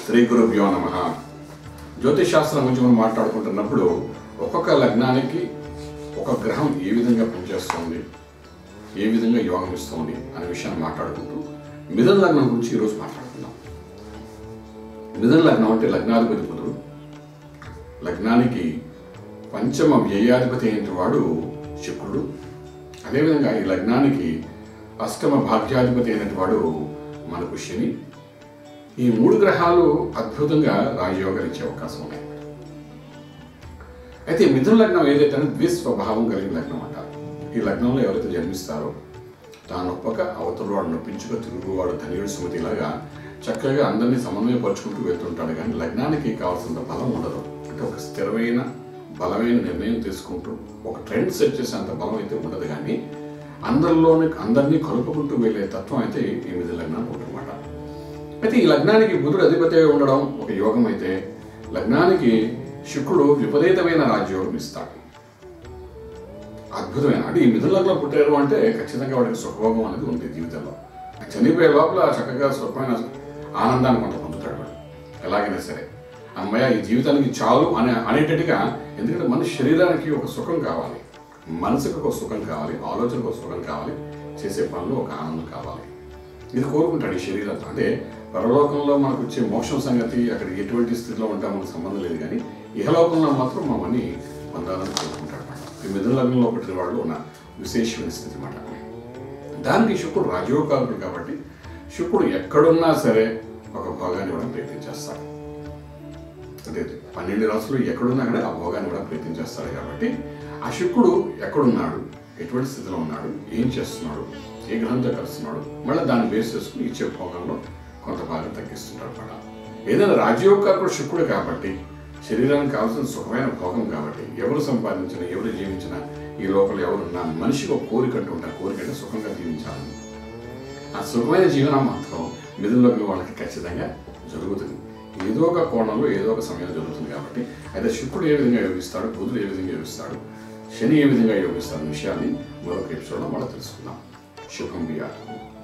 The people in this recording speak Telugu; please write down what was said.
శ్రీ గురుభ్యో నమ జ్యోతిష్ శాస్త్రం గురించి మనం మాట్లాడుకుంటున్నప్పుడు ఒక్కొక్క లగ్నానికి ఒక గ్రహం ఏ విధంగా పనిచేస్తుంది ఏ విధంగా యోగం ఇస్తుంది అనే విషయాన్ని మాట్లాడుకుంటూ మిథున లగ్నం గురించి ఈరోజు మాట్లాడుకుందాం మిథున లగ్నం అంటే లగ్నాధిపతి బుధుడు లగ్నానికి పంచమ వ్యయాధిపతి అయిన వాడు శుక్రుడు అదేవిధంగా ఈ లగ్నానికి అష్టమ భాగ్యాధిపతి అయినటువంటి వాడు మనకు శని ఈ మూడు గ్రహాలు అద్భుతంగా రాజయోగాలు ఇచ్చే అవకాశం ఉన్నాయి అయితే మిథున లగ్నం ఏదైతే ద్విస్వభావం కలిగిన లగ్నం అంటారు ఈ లగ్నంలో ఎవరైతే జన్మిస్తారో తాను ఒప్పక అవతల వాడు నొప్పించుక తిరుగువాడు ధనియుడు సుమతి లాగా చక్కగా అందరినీ సమన్వయపరుచుకుంటూ వెళ్తుంటాడు కానీ లగ్నానికి కావాల్సినంత బలం ఉండదు అంటే ఒక స్థిరమైన బలమైన నిర్ణయం తీసుకుంటూ ఒక ట్రెండ్ సెట్ చేసేంత బలం అయితే ఉండదు కానీ అందరిలోని అందరినీ కలుపుకుంటూ వెళ్ళే తత్వం అయితే ఈ మిథున లగ్నానికి ఉంటుందన్నమాట అయితే ఈ లగ్నానికి బుధుడు అధిపతి ఉండడం ఒక యోగం అయితే లగ్నానికి శుక్రుడు విపరీతమైన రాజ్యోగం ఇస్తాడు అద్భుతమైన అంటే ఈ మిథున లగ్నం పుట్టారు అంటే ఖచ్చితంగా వాడికి సుఖభోగం అనేది ఉంది జీవితంలో చనిపోయే లోపల చక్కగా సుఖమైన ఆనందాన్ని కొంత పొందుతాడు వాడు ఎలాగైనా సరే అమ్మయ్య ఈ జీవితానికి చాలు అనే అనేటట్టుగా ఎందుకంటే మన శరీరానికి ఒక సుఖం కావాలి మనసుకు ఒక సుఖం కావాలి ఆలోచనకు ఒక సుఖం కావాలి చేసే పనులు ఒక ఆనందం కావాలి ఇది కోరుకుంటాడు ఈ శరీరం అంటే పరలోకంలో మనకు వచ్చే మోక్షం సంగతి అక్కడ ఎటువంటి స్థితిలో ఉంటా మనకు సంబంధం లేదు కానీ ఇహలోకంలో మాత్రం మమ్మల్ని పొందాలని కోరుకుంటాడు అన్నమాట ఈ మిథున లగ్నంలో పుట్టిన వాళ్ళు ఉన్న విశేషమైన స్థితి అన్నమాట దానికి శుక్రుడు రాజయోగాకుడు కాబట్టి శుక్రుడు ఎక్కడున్నా సరే ఒక భోగాన్ని ఇవ్వడం ప్రయత్నం చేస్తాడు అదే పన్నెండు రాసులు ఎక్కడున్నా కానీ ఆ భోగాన్ని కూడా ప్రయత్నం చేస్తాడు కాబట్టి ఆ శుక్రుడు ఎక్కడున్నాడు ఎటువంటి స్థితిలో ఉన్నాడు ఏం చేస్తున్నాడు ఏ గ్రహంతో కలుస్తున్నాడు మళ్ళీ దాన్ని బేస్ చేసుకుని ఇచ్చే భోగంలో కొంత భాగం తగ్గిస్తుంటాడు కూడా ఏదైనా రాజయోగాకుడు శుక్రుడు కాబట్టి శరీరానికి కావాల్సిన సుఖమైన భోగం కాబట్టి ఎవరు సంపాదించినా ఎవరు జీవించినా ఈ లోపల ఎవరున్నా మనిషికి ఒక కోరిక అంటూ ఉంటారు కోరిక అంటే సుఖంగా జీవించాలని ఆ సుఖమైన జీవనం మాత్రం మిథునలోకి వాళ్ళకి ఖచ్చితంగా జరుగుతుంది ఏదో ఒక కోణంలో ఏదో ఒక సమయంలో జరుగుతుంది కాబట్టి అయితే శుక్రుడు ఏ విధంగా యోగిస్తాడు బుధుడు ఏ విధంగా యోగిస్తాడు శని ఏ విధంగా యోగిస్తాడు అనే విషయాన్ని మరొక ఎపిసోడ్లో మనం తెలుసుకుందాం శుభం బియా